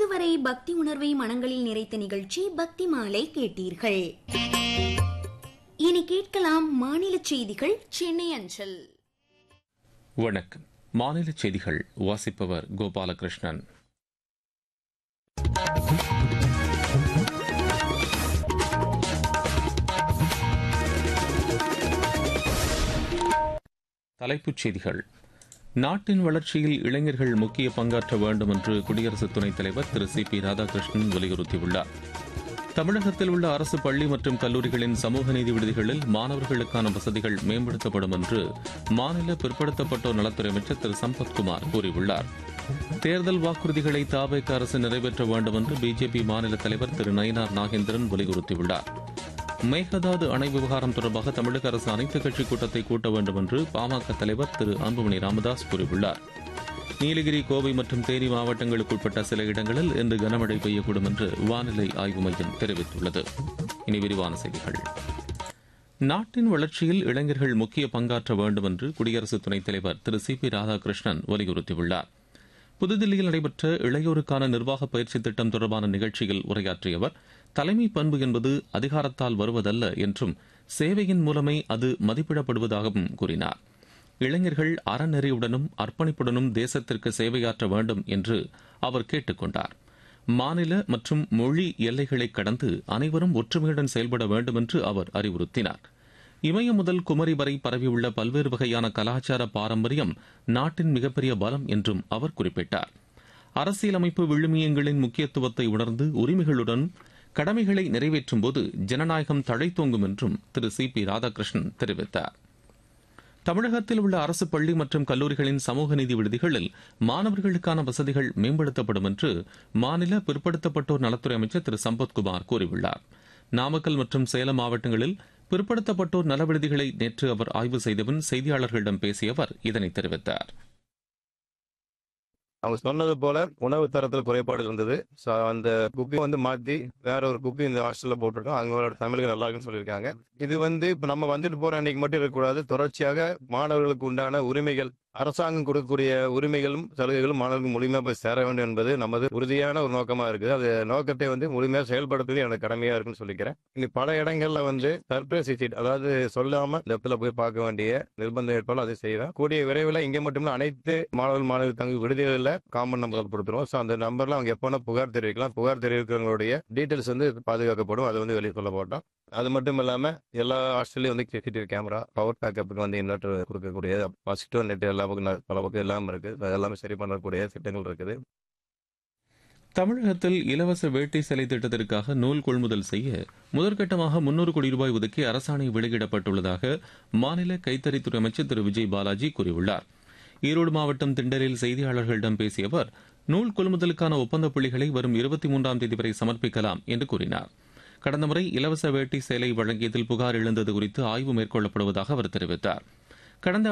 இதுவரை பக்தி உணர்வை மனங்களில் நிறைத்த நிகழ்ச்சி பக்தி மாலை கேட்டீர்கள் இனி கேட்கலாம் மாநில செய்திகள் சென்னை அஞ்சல் வணக்கம் மாநில செய்திகள் வாசிப்பவர் கோபாலகிருஷ்ணன் தலைப்புச் செய்திகள் நாட்டின் வளர்ச்சியில் இளைஞர்கள் முக்கிய பங்காற்ற வேண்டும் என்று குடியரசு துணைத் தலைவர் திரு சி பி ராதாகிருஷ்ணன் வலியுறுத்தியுள்ளார் தமிழகத்தில் உள்ள அரசு பள்ளி மற்றும் கல்லூரிகளின் சமூக நீதி விடுதிகளில் மாணவர்களுக்கான வசதிகள் மேம்படுத்தப்படும் என்று மாநில பிற்படுத்தப்பட்டோர் நலத்துறை அமைச்சர் திரு சம்பத்குமார் கூறியுள்ளார் தேர்தல் வாக்குறுதிகளை தாவேக அரசு நிறைவேற்ற வேண்டும் என்று பிஜேபி மாநில தலைவர் திரு நயினார் நாகேந்திரன் வலியுறுத்தியுள்ளார் மேகதாது அணை விவகாரம் தொடர்பாக தமிழக அரசு அனைத்துக் கட்சி கூட்டத்தை கூட்ட வேண்டும் என்று பாமக தலைவர் திரு அன்புமணி ராமதாஸ் கூறியுள்ளார் நீலகிரி கோவை மற்றும் தேனி மாவட்டங்களுக்குட்பட்ட சில இடங்களில் இன்று கனமழை பெய்யக்கூடும் என்று வானிலை ஆய்வு மையம் தெரிவித்துள்ளது இனி விரிவான செய்திகள் நாட்டின் வளர்ச்சியில் இளைஞர்கள் முக்கிய பங்காற்ற வேண்டும் என்று குடியரசு துணைத் தலைவர் திரு சி பி ராதாகிருஷ்ணன் வலியுறுத்தியுள்ளார் புதுதில்லியில் நடைபெற்ற இளையோருக்கான நிர்வாக பயிற்சி திட்டம் தொடர்பான நிகழ்ச்சியில் உரையாற்றிய அவர் தலைமை பண்பு என்பது அதிகாரத்தால் வருவதல்ல என்றும் சேவையின் மூலமே அது மதிப்பிடப்படுவதாகவும் கூறினார் இளைஞர்கள் அறநெறியுடனும் அர்ப்பணிப்புடனும் தேசத்திற்கு சேவையாற்ற வேண்டும் என்று அவர் கேட்டுக் கொண்டார் மாநில மற்றும் மொழி எல்லைகளை கடந்து அனைவரும் ஒற்றுமையுடன் செயல்பட வேண்டும் என்று அவர் அறிவுறுத்தினார் இமயம் முதல் குமரி வரை பரவியுள்ள பல்வேறு வகையான கலாச்சார பாரம்பரியம் நாட்டின் மிகப்பெரிய பலம் என்றும் அவர் குறிப்பிட்டார் அரசியலமைப்பு விழுமியங்களின் முக்கியத்துவத்தை உணர்ந்து உரிமைகளுடன் கடமைகளை நிறைவேற்றும் போது ஜனநாயகம் தழைத்தோங்கும் என்றும் திரு சி பி ராதாகிருஷ்ணன் தெரிவித்தார் தமிழகத்தில் உள்ள அரசு பள்ளி மற்றும் கல்லூரிகளின் சமூக நீதி விடுதிகளில் மாணவர்களுக்கான வசதிகள் மேம்படுத்தப்படும் என்று மாநில பிற்படுத்தப்பட்டோர் நலத்துறை அமைச்சர் திரு சம்பத்குமார் கூறியுள்ளார் நாமக்கல் மற்றும் சேலம் மாவட்டங்களில் பிற்படுத்தப்பட்டோர் நல விடுதிகளை நேற்று அவர் ஆய்வு செய்தபின் செய்தியாளர்களிடம் பேசிய அவர் இதனை தெரிவித்தார் அவங்க சொன்னது போல உணவு தரத்தில் குறைபாடு இருந்தது ஸோ அந்த குக்கை வந்து மாற்றி வேற ஒரு குக்கை இந்த ஹாஸ்டலில் போட்டிருக்கோம் அவங்களோட தமிழுக்கு நல்லா இருக்குன்னு சொல்லியிருக்காங்க இது வந்து இப்போ நம்ம வந்துட்டு போற அன்னைக்கு மட்டும் இருக்கக்கூடாது தொடர்ச்சியாக மாணவர்களுக்கு உண்டான உரிமைகள் அரசாங்கம் கொடுக்கக்கூடிய உரிமைகளும் சலுகைகளும் மாணவர்களுக்கு முழுமையாக போய் சேர வேண்டும் என்பது நமது உறுதியான ஒரு நோக்கமா இருக்குது அது நோக்கத்தை வந்து முழுமையாக செயல்படுத்துவது எனக்கு கடமையா இருக்குன்னு சொல்லிக்கிறேன் இனி பல இடங்கள்ல வந்து சர்ப்ரைஸ் விசிட் அதாவது சொல்லாம லெப்ட்ல போய் பார்க்க வேண்டிய நிர்பந்தம் ஏற்பாடு அதை செய்வேன் கூடிய விரைவில் இங்கே மட்டும் அனைத்து மாணவர்கள் மாணவி தங்க விடுதிகளில் காமன் நம்பர் கொடுத்துருவோம் ஸோ அந்த நம்பர்ல அவங்க எப்போனா புகார் தெரிவிக்கலாம் புகார் தெரிவிக்கிறவங்களுடைய டீட்டெயில்ஸ் வந்து பாதுகாக்கப்படும் அது வந்து வெளியே சொல்ல போட்டோம் அது மட்டும் இல்லாம எல்லா ஹாஸ்டல்லையும் வந்து சிசிடிவி கேமரா பவர் பேக்கப்புக்கு வந்து இன்வெர்டர் கொடுக்கக்கூடிய பாசிட்டிவ் நெட் எல்லா பக்கம் ந- பல பக்கம் எல்லாம் இருக்கு அது எல்லாமே சரி பண்ணக்கூடிய திட்டங்கள் இருக்குது தமிழகத்தில் இலவச வேட்டி சிலை திட்டத்திற்காக நூல் கொள்முதல் செய்ய முதற்கட்டமாக முன்னூறு கோடி ரூபாய் ஒதுக்கி அரசாணை வெளியிடப்பட்டுள்ளதாக மாநில கைத்தறித்துறை அமைச்சர் திரு விஜய் பாலாஜி கூறியுள்ளார் ஈரோடு மாவட்டம் திண்டலில் செய்தியாளர்களிடம் பேசிய அவர் நூல் கொள்முதலுக்கான ஒப்பந்த புள்ளிகளை வரும் இருபத்தி மூன்றாம் தேதி வரை சமர்ப்பிக்கலாம் என்று கூறினார் கடந்த முறை இலவச வேட்டி சேலை வழங்கியதில் புகார் எழுந்தது குறித்து ஆய்வு மேற்கொள்ளப்படுவதாக அவர் தெரிவித்தார் கடந்த